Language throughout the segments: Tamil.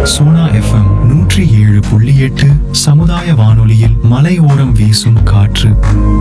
சோனா எஃப்எம் நூற்றி ஏழு புள்ளி எட்டு சமுதாய வானொலியில் மலையோரம் வீசும் காற்று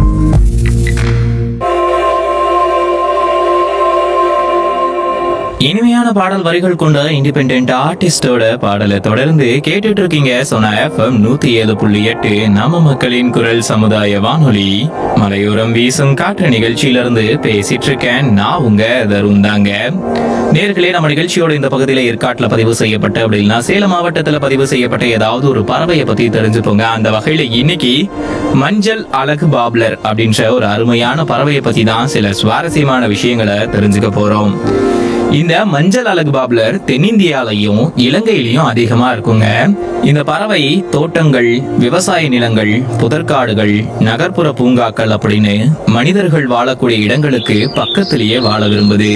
இனிமையான பாடல் வரிகள் கொண்ட இண்டிபெண்ட் ஆர்டிஸ்டோட பாடலை தொடர்ந்து கேட்டுட்டு இருக்கீங்க சொன்ன எஃப்எம் நூத்தி ஏழு புள்ளி எட்டு நம்ம மக்களின் குரல் சமுதாய வானொலி மலையோரம் வீசும் காற்று நிகழ்ச்சியிலிருந்து பேசிட்டு இருக்கேன் நான் உங்க தருண் தாங்க நேர்களே நம்ம நிகழ்ச்சியோட இந்த பகுதியில ஏற்காட்டுல பதிவு செய்யப்பட்ட அப்படின்னா சேலம் மாவட்டத்துல பதிவு செய்யப்பட்ட ஏதாவது ஒரு பறவையை பத்தி தெரிஞ்சுப்போங்க அந்த வகையில இன்னைக்கு மஞ்சள் அழகு பாப்லர் அப்படின்ற ஒரு அருமையான பறவையை பத்தி தான் சில சுவாரஸ்யமான விஷயங்களை தெரிஞ்சுக்க போறோம் இந்த மஞ்சள் அலகு பாப்லர் தென்னிந்தியாலையும் இலங்கையிலையும் அதிகமா இருக்குங்க இந்த பறவை தோட்டங்கள் விவசாய நிலங்கள் புதற்காடுகள் நகர்ப்புற பூங்காக்கள் அப்படின்னு மனிதர்கள் வாழக்கூடிய இடங்களுக்கு பக்கத்திலேயே வாழ விரும்புது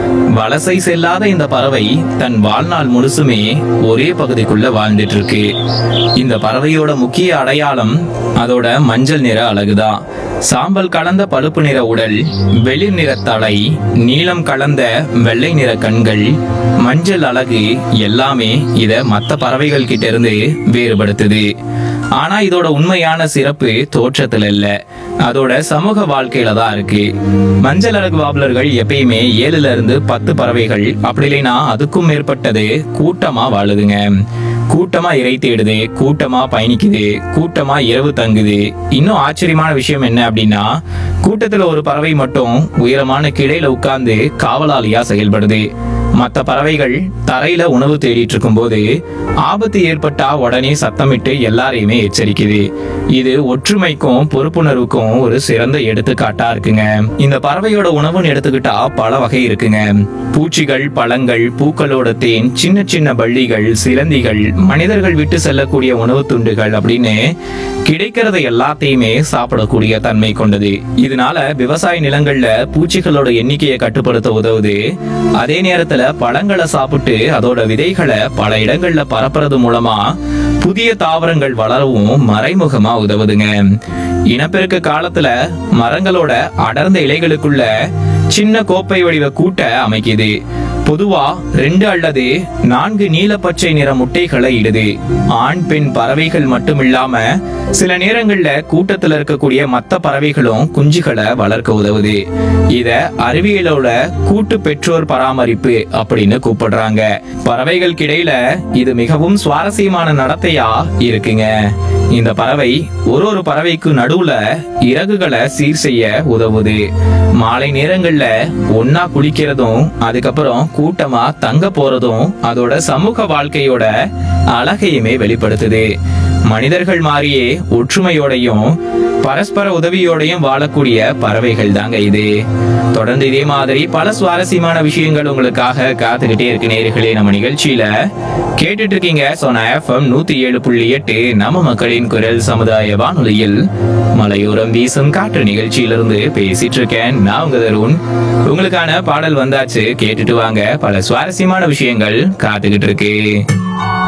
வலசை செல்லாத இந்த பறவை தன் வாழ்நாள் முழுசுமே ஒரே பகுதிக்குள்ள வாழ்ந்துட்டு இருக்கு இந்த பறவையோட முக்கிய அடையாளம் அதோட மஞ்சள் நிற அழகுதான் சாம்பல் கலந்த பழுப்பு நிற உடல் வெளிர் நிற தலை நீலம் கலந்த வெள்ளை நிற கண்கள் மஞ்சள் அழகு எல்லாமே இத மத்த பறவைகள் கிட்ட இருந்து வேறுபடுத்துது ஆனா இதோட உண்மையான சிறப்பு தோற்றத்துல இல்ல அதோட சமூக வாழ்க்கையில தான் இருக்கு மஞ்சள் அழகு வாபலர்கள் எப்பயுமே ஏழுல இருந்து பத்து பறவைகள் அப்படி இல்லைன்னா அதுக்கும் மேற்பட்டது கூட்டமா வாழுதுங்க கூட்டமா இறை தேடுது கூட்டமா பயணிக்குது கூட்டமா இரவு தங்குது இன்னும் ஆச்சரியமான விஷயம் என்ன அப்படின்னா கூட்டத்துல ஒரு பறவை மட்டும் உயரமான கிளையில உட்கார்ந்து காவலாளியா செயல்படுது மத்த பறவைகள் தரையில உணவு தேடிட்டு இருக்கும்போது ஆபத்து ஏற்பட்டா உடனே சத்தமிட்டு எல்லாரையுமே எச்சரிக்குது இது ஒற்றுமைக்கும் பொறுப்புணர்வுக்கும் ஒரு சிறந்த எடுத்துக்காட்டா இருக்குங்க இந்த பறவையோட உணவுன்னு எடுத்துக்கிட்டா பல வகை இருக்குங்க பூச்சிகள் பழங்கள் பூக்களோட தேன் சின்ன சின்ன பள்ளிகள் சிலந்திகள் மனிதர்கள் விட்டு செல்லக்கூடிய உணவு துண்டுகள் அப்படின்னு கிடைக்கிறத எல்லாத்தையுமே சாப்பிடக்கூடிய தன்மை கொண்டது இதனால விவசாய நிலங்கள்ல பூச்சிகளோட எண்ணிக்கையை கட்டுப்படுத்த உதவுது அதே நேரத்துல பழங்களை சாப்பிட்டு அதோட விதைகளை பல இடங்கள்ல பரப்புறது மூலமா புதிய தாவரங்கள் வளரவும் மறைமுகமா உதவுதுங்க இனப்பெருக்க காலத்துல மரங்களோட அடர்ந்த இலைகளுக்குள்ள சின்ன கோப்பை வடிவ கூட்ட அமைக்குது பொதுவா ரெண்டு அல்லது நான்கு நீலப்பச்சை நிற முட்டைகளை இடுது ஆண் பெண் பறவைகள் மட்டும் இல்லாம சில நேரங்கள்ல கூட்டத்துல இருக்கக்கூடிய மத்த பறவைகளும் குஞ்சுகளை வளர்க்க உதவுது இத அறிவியலோட கூட்டு பெற்றோர் பராமரிப்பு அப்படின்னு கூப்பிடுறாங்க பறவைகளுக்கு இடையில இது மிகவும் சுவாரஸ்யமான நடத்தையா இருக்குங்க இந்த பறவை ஒரு ஒரு பறவைக்கு நடுவுல இறகுகளை சீர் செய்ய உதவுது மாலை நேரங்கள்ல ஒன்னா குளிக்கிறதும் அதுக்கப்புறம் கூட்டமா தங்க போறதும் அதோட சமூக வாழ்க்கையோட அழகையுமே வெளிப்படுத்துது மனிதர்கள் மாறியே ஒற்றுமையோடையும் பரஸ்பர உதவியோடையும் வாழக்கூடிய பறவைகள் தாங்க இது தொடர்ந்து இதே மாதிரி பல சுவாரஸ்யமான விஷயங்கள் உங்களுக்காக காத்துக்கிட்டே இருக்கு நேர்களே நம்ம நிகழ்ச்சியில கேட்டுட்டு இருக்கீங்க சோனா எஃப்எம் நூத்தி ஏழு புள்ளி எட்டு நம்ம மக்களின் குரல் சமுதாய வானொலியில் மலையோரம் வீசும் காற்று நிகழ்ச்சியிலிருந்து பேசிட்டு இருக்கேன் நான் உங்க தருண் உங்களுக்கான பாடல் வந்தாச்சு கேட்டுட்டு வாங்க பல சுவாரஸ்யமான விஷயங்கள் காத்துக்கிட்டு இருக்கு